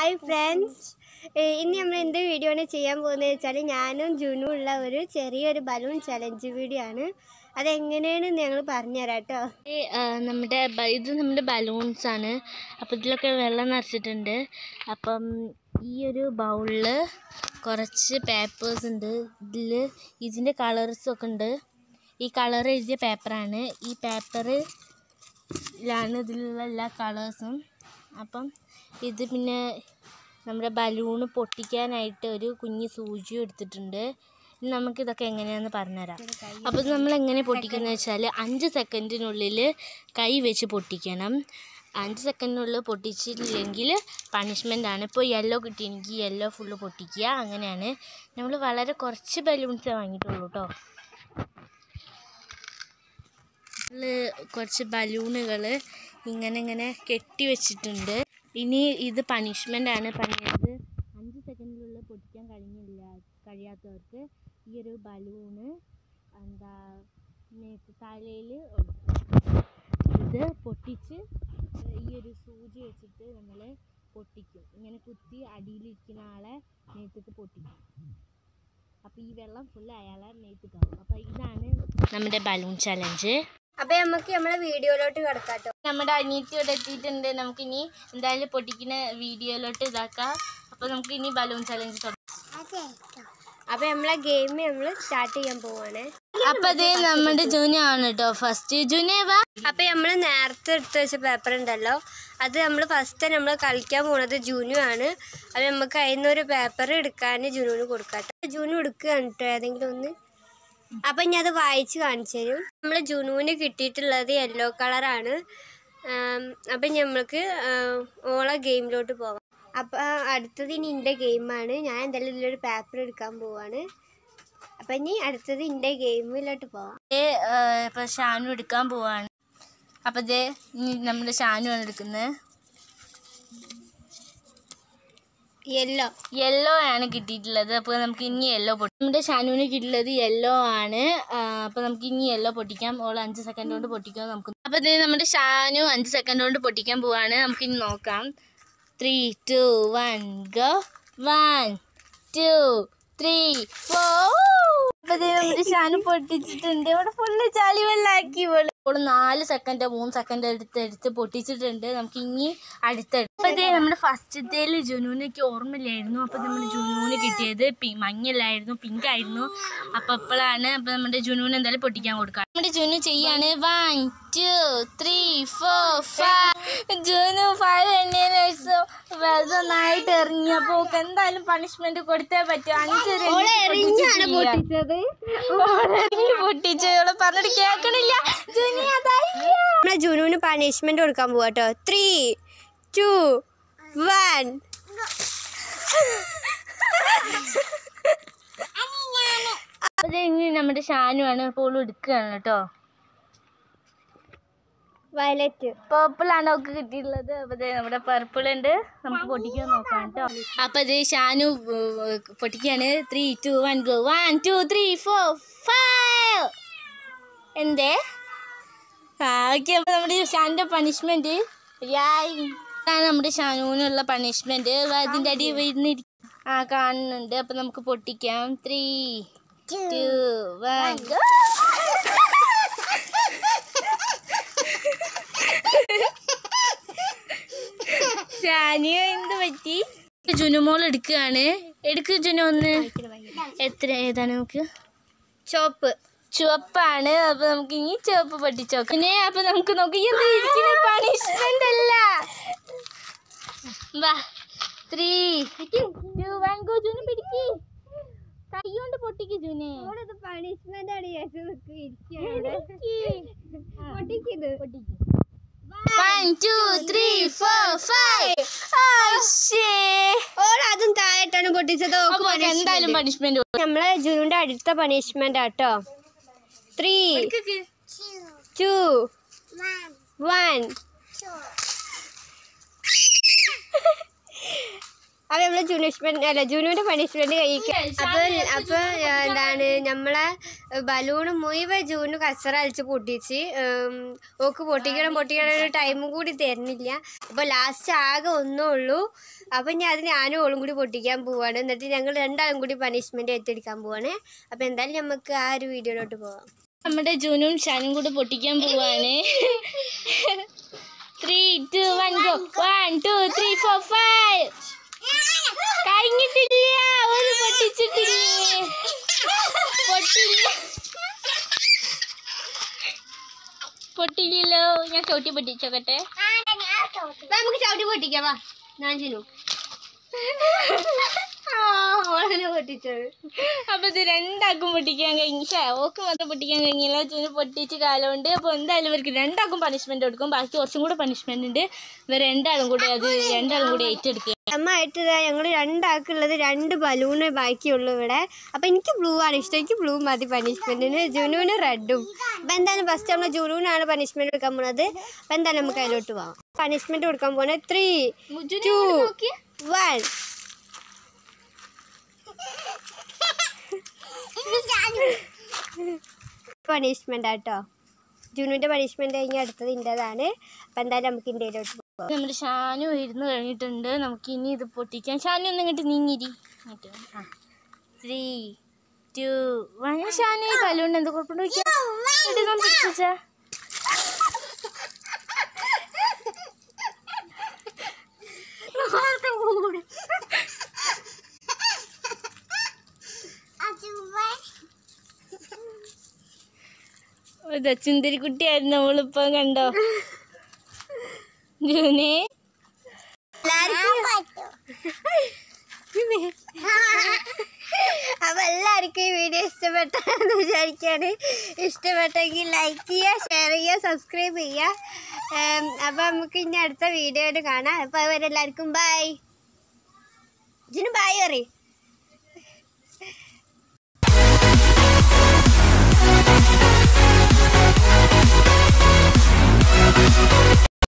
hi friends ഇനി നമ്മൾ എന്ത് വീഡിയോ ആണ് ചെയ്യാൻ പോകുന്നത് വെച്ചാൽ ഞാനും ജുനും ഉള്ള ഒരു ചെറിയൊരു ബലൂൺ ചലഞ്ച് വീഡിയോ ആണ് അതെങ്ങനെയാണ് ഞങ്ങൾ പറഞ്ഞുതരാം കേട്ടോ ഈ, ആ, നമ്മുടെ ബ- ഇത് നമ്മുടെ ബലൂൺസ് ആണ് അപ്പോൾ ഇതിലൊക്കെ വെള്ളം നിറച്ചിട്ടുണ്ട് അപ്പം ഈ ഒരു ബൗളിൽ കുറച്ച് പേപ്പേഴ്സ് ഉണ്ട് ഇതിൽ ഇതിൻ്റെ കളേഴ്സും ഒക്കെ ഉണ്ട് ഈ കളർ എഴുതിയ പേപ്പറാണ് ഈ പേപ്പറിലാണ് ഇതിലുള്ള എല്ലാ കളേഴ്സും അപ്പം ഇത് പിന്നെ നമ്മുടെ ബലൂണ് പൊട്ടിക്കാനായിട്ട് ഒരു കുഞ്ഞ് സൂചിയും എടുത്തിട്ടുണ്ട് ഇനി നമുക്കിതൊക്കെ എങ്ങനെയാണെന്ന് പറഞ്ഞുതരാം അപ്പോൾ ഇത് നമ്മൾ എങ്ങനെ പൊട്ടിക്കുന്നത് വെച്ചാൽ അഞ്ച് സെക്കൻഡിനുള്ളിൽ കൈ വെച്ച് പൊട്ടിക്കണം അഞ്ച് സെക്കൻഡിനുള്ളിൽ പൊട്ടിച്ചില്ലെങ്കിൽ പണിഷ്മെൻ്റ് ആണ് ഇപ്പോൾ യെല്ലോ കിട്ടിയെങ്കിൽ യെല്ലോ ഫുള്ള് പൊട്ടിക്കുക അങ്ങനെയാണ് നമ്മൾ വളരെ കുറച്ച് ബലൂൺസേ വാങ്ങിയിട്ടുള്ളൂ കേട്ടോ നമ്മള് കുറച്ച് ബലൂണുകൾ ഇങ്ങനെ ഇങ്ങനെ കെട്ടി വെച്ചിട്ടുണ്ട് ഇനി ഇത് പണിഷ്മെൻ്റ് ആണ് പണിയത് അഞ്ച് സെക്കൻഡിനുള്ളിൽ പൊട്ടിക്കാൻ കഴിഞ്ഞില്ല കഴിയാത്തവർക്ക് ഈ ഒരു ബലൂണ് എന്താ മേത്ത് തലയിൽ ഇത് പൊട്ടിച്ച് ഈ ഒരു സൂചി വെച്ചിട്ട് നമ്മൾ പൊട്ടിക്കും ഇങ്ങനെ കുത്തി അടിയിലിരിക്കുന്ന ആളെ മേത്തേക്ക് പൊട്ടിക്കും അപ്പോൾ ഈ വെള്ളം ഫുള്ള് അയാളെ മേത്തേക്കാവും അപ്പോൾ ഇതാണ് നമ്മുടെ ബലൂൺ ചലഞ്ച് അപ്പൊ നമുക്ക് നമ്മളെ വീഡിയോയിലോട്ട് കിടക്കാം കേട്ടോ നമ്മുടെ അനിയത്തി ഇവിടെ എത്തിയിട്ടുണ്ട് നമുക്കിനി എന്തായാലും പൊട്ടിക്കുന്ന വീഡിയോയിലോട്ട് ഇതാക്കാം അപ്പോൾ നമുക്ക് ഇനി ബലൂൺ ചലഞ്ച് തുടങ്ങാം അപ്പൊ നമ്മളെ ഗെയിം നമ്മൾ സ്റ്റാർട്ട് ചെയ്യാൻ പോവാണ് അപ്പോൾ അതേ നമ്മുടെ ജൂനിയ ആണ് കേട്ടോ ഫസ്റ്റ് ജൂനിയ വാ അപ്പൊ നമ്മൾ നേരത്തെ എടുത്ത് വെച്ച പേപ്പർ ഉണ്ടല്ലോ അത് നമ്മൾ ഫസ്റ്റ് നമ്മൾ കളിക്കാൻ പോണത് ജൂനു ആണ് അപ്പൊ നമുക്ക് അതിൽ നിന്ന് ഒരു പേപ്പർ എടുക്കാൻ ജുനുവിന് കൊടുക്കാട്ടോ ജുനു എടുക്കുകയാണ് കേട്ടോ ഏതെങ്കിലും ഒന്ന് അപ്പൊ ഞാൻ അത് വായിച്ച് കാണിച്ചു തരും നമ്മൾ ജുനുവിന് കിട്ടിയിട്ടുള്ളത് യെല്ലോ കളറാണ് അപ്പം നമ്മൾക്ക് ഓളെ ഗെയിമിലോട്ട് പോകാം അപ്പം അടുത്തത് ഇനി എൻ്റെ ഗെയിമാണ് ഞാൻ എന്തായാലും ഇതിലൊരു പേപ്പർ എടുക്കാൻ പോവാണ് അപ്പം ഇനി അടുത്തത് എൻ്റെ ഗെയിമിലോട്ട് പോവാം ഇപ്പോൾ ഷാനു എടുക്കാൻ പോവാണ് അപ്പോൾ ഇതേ ഇനി നമ്മുടെ ഷാനു ആണ് എടുക്കുന്നത് യെല്ലോ യെല്ലോ ആണ് കിട്ടിയിട്ടുള്ളത് അപ്പോൾ നമുക്ക് ഇനി യെല്ലോ പൊട്ടി നമ്മുടെ ഷാനുവിന് കിട്ടിയിട്ടുള്ളത് യെല്ലോ ആണ് അപ്പോൾ നമുക്ക് ഇനി യെല്ലോ പൊട്ടിക്കാം ഓൾ അഞ്ച് സെക്കൻഡ് കൊണ്ട് പൊട്ടിക്കാം നമുക്ക് അപ്പോൾ ഇത് നമ്മുടെ ഷാനു അഞ്ച് സെക്കൻഡ് കൊണ്ട് പൊട്ടിക്കാൻ പോവാണ് നമുക്ക് ഇനി നോക്കാം three two one go one two three four അപ്പോൾ ഇത് നമ്മുടെ ഷാനു പൊട്ടിച്ചിട്ടുണ്ട് ഇവിടെ ഫുള്ള് ചളി വെള്ളമാക്കി ഇവിടെ ഇപ്പോൾ നാല് സെക്കൻഡ് മൂന്ന് സെക്കൻഡ് എടുത്ത് എടുത്ത് പൊട്ടിച്ചിട്ടുണ്ട് നമുക്ക് ഇനി അടുത്ത അപ്പോൾ ഇത് നമ്മുടെ ഫസ്റ്റത്തേൽ ജുനൂനൊക്കെ ഓർമ്മയില്ലായിരുന്നു അപ്പോൾ നമ്മുടെ ജുനൂന് കിട്ടിയത് പി മഞ്ഞല്ലായിരുന്നു പിങ്ക് ആയിരുന്നു അപ്പോൾ അപ്പോഴാണ് അപ്പോൾ നമ്മുടെ ജുനൂന് എന്തായാലും പൊട്ടിക്കാൻ കൊടുക്കുക നമ്മുടെ ജുനു ചെയ്യാണ് one two three four five Junu five എണ്ണേന് ശേഷം വെറുതെ നന്നായിട്ട് എറിഞ്ഞപ്പോൾ ഓൾക്ക് എന്തായാലും പണിഷ്മെന്റ് കൊടുത്തേ പറ്റൂ അഞ്ച് പൊട്ടിച്ചത് പൊട്ടിച്ചോളെ പറഞ്ഞിട്ട് കേൾക്കണില്ല ജുനി അതായി നമ്മളെ ജുനുവിന് പണിഷ്മെന്റ് കൊടുക്കാൻ പോവാ കേട്ടോ ത്രീ ടു വൺ അത് ഇനി നമ്മുടെ ഷാനുവാണ് അപ്പോൾ എടുക്കുകയാണ് കേട്ടോ വയലറ്റ് പർപ്പിൾ ആണ് അവൾക്ക് കിട്ടിയിട്ടുള്ളത് അപ്പോൾ ദേ നമ്മുടെ പർപ്പിൾ ഉണ്ട് നമുക്ക് പൊട്ടിക്കാൻ നോക്കാം കേട്ടോ അപ്പോൾ ഇത് ഷാനു ഏർ, പൊട്ടിക്കുകയാണ് three two one go one two three four five എന്തേ ആ ഓക്കെ അപ്പോൾ നമ്മുടെ ഷാനുൻ്റെ പണിഷ്മെൻറ്റ് ഇതാണ് നമ്മുടെ ഷാനുവിനുള്ള പണിഷ്മെൻറ്റ് അതിൻ്റെ അടി വരുന്നിരിക്കും ആ കാണുന്നുണ്ട് അപ്പോൾ നമുക്ക് പൊട്ടിക്കാം three two one go Shani എന്ത് പറ്റി ജുനുമോൾ എടുക്കുകയാണ് എടുക്ക് ജുനു ഒന്ന് എത്ര ഏതാണ് നമുക്ക് ചോപ്പ് ചുവപ്പാണ് അപ്പൊ നമുക്ക് ഇനി ചുവപ്പ് പൊട്ടിച്ചോ പിന്നെ അപ്പൊ നമുക്ക് നോക്കി പണിഷ്മെന്റ് അല്ല വാ three two one go Junu പിടിക്ക് കൈ കൊണ്ട് പൊട്ടിക്ക് ജുനെ പണിഷ്മെന്റ് ആണ് പൊട്ടിക്കത് one two three four five ഓൾ അതും താഴെട്ടാണ് പൊട്ടിച്ചത് ഓക്ക് എന്തായാലും പണിഷ്മെന്റ് നമ്മളെ ജുനുവിന്റെ അടുത്ത പണിഷ്മെന്റ് ആട്ടോ ത്രീ ടു വൺ അപ്പൊ നമ്മള് ജുനിഷ്മെന്റ് അല്ല ജുനുവിന്റെ പണിഷ്മെന്റ് കഴിക്കുക അപ്പൊ അപ്പൊ എന്താണ് നമ്മളെ ബലൂണ് മുഴുവൻ ജൂന് കച്ചറ അടിച്ച് പൊട്ടിച്ച് ഉം, ഓക്ക് പൊട്ടിക്കണം പൊട്ടിക്കണം ഒരു ടൈമും കൂടി തരുന്നില്ല അപ്പൊ ലാസ്റ്റ് ആകെ ഒന്നേ ഉള്ളൂ അപ്പം ഞാൻ അത് ഞാനും ഓളും കൂടി പൊട്ടിക്കാൻ പോവാണ് എന്നിട്ട് ഞങ്ങൾ രണ്ടാളും കൂടി പണിഷ്മെൻറ്റ് ഏറ്റെടുക്കാൻ പോവാണ് അപ്പം എന്തായാലും നമുക്ക് ആ ഒരു വീഡിയോയിലോട്ട് പോവാം നമ്മുടെ ജൂനും ഷാനും കൂടെ പൊട്ടിക്കാൻ പോവാണ് three two one go one two three four five കഴിഞ്ഞിട്ടില്ല ഒരു പൊട്ടിച്ചിട്ടില്ലേ പൊട്ടില്ല പൊട്ടില്ലല്ലോ ഞാൻ ചവിട്ടി പൊട്ടിച്ചോക്കട്ടെ വാ, നമുക്ക് ചവിട്ടി പൊട്ടിക്കാം വാ ഞാൻ ചിനു ആ ഓളനെ പൊട്ടിച്ചത് അപ്പൊ ഇത് രണ്ടാക്കും പൊട്ടിക്കാൻ കഴിഞ്ഞു ഛേ, ഓക്ക് മാത്രം പൊട്ടിക്കാൻ കഴിഞ്ഞില്ല ചൂന് പൊട്ടിച്ച് കാലമുണ്ട് അപ്പൊ എന്തായാലും ഇവർക്ക് രണ്ടാക്കും പണിഷ്മെന്റ് കൊടുക്കും ബാക്കി കുറച്ചും കൂടെ പണിഷ്മെന്റ് ഉണ്ട് ഇവർ രണ്ടാളും കൂടെ അത് രണ്ടാളും കൂടെ ഏറ്റെടുക്കുക അമ്മ ആയിട്ട് ഞങ്ങൾ രണ്ടാൾക്കുള്ളത് രണ്ട് ബലൂണ് ബാക്കിയുള്ളൂ ഇവിടെ അപ്പം എനിക്ക് ബ്ലൂ ആണ് ഇഷ്ടം എനിക്ക് ബ്ലൂ മതി പണിഷ്മെൻറ്റിന് ജുനുവിന് റെഡും അപ്പം എന്തായാലും ഫസ്റ്റ് നമ്മൾ ജുനുവിനാണ് പണിഷ്മെൻറ്റ് കൊടുക്കാൻ പോണത് അപ്പം എന്തായാലും നമുക്ക് അതിലോട്ട് പോവാം പണിഷ്മെൻറ്റ് കൊടുക്കാൻ പോണത് ത്രീ ടു വൺ പണിഷ്മെൻ്റ് ആട്ടോ ജുനുവിൻ്റെ പണിഷ്മെൻറ്റ് കഴിഞ്ഞ് അടുത്തത് ഇൻ്റെതാണ് അപ്പം എന്തായാലും നമുക്ക് ഇന്ത്യയിലോട്ട് പോവാം നമ്മുടെ ഷാനു ഇരുന്ന് കഴിഞ്ഞിട്ടുണ്ട് നമുക്ക് ഇനി ഇത് പൊട്ടിക്കാം ഷാനു ഒന്ന് ഇങ്ങോട്ട് നീങ്ങിരി ഇങ്ങോട്ട് ആ ത്രീ ടു വൺ ഷാനു ഈ ബലൂൺ എന്ത് കുഴപ്പമുണ്ടോ എടുക്കാൻ പിടിച്ചാ ഒരു ചുന്തിരി കുട്ടിയായിരുന്നു നമ്മളിപ്പം കണ്ടോ ജൂനെ അപ്പൊ എല്ലാവർക്കും ഈ വീഡിയോ ഇഷ്ടപ്പെട്ടെന്ന് വിചാരിക്കാണ് ഇഷ്ടപ്പെട്ടെങ്കിൽ ലൈക്ക് ചെയ്യുക ഷെയർ ചെയ്യുക സബ്സ്ക്രൈബ് ചെയ്യുക ഉം, അപ്പൊ നമുക്ക് ഇനി അടുത്ത വീഡിയോയിൽ കാണാം അപ്പൊ അതുവരെ എല്ലാവർക്കും ബൈ ജിനു ബൈ പറയും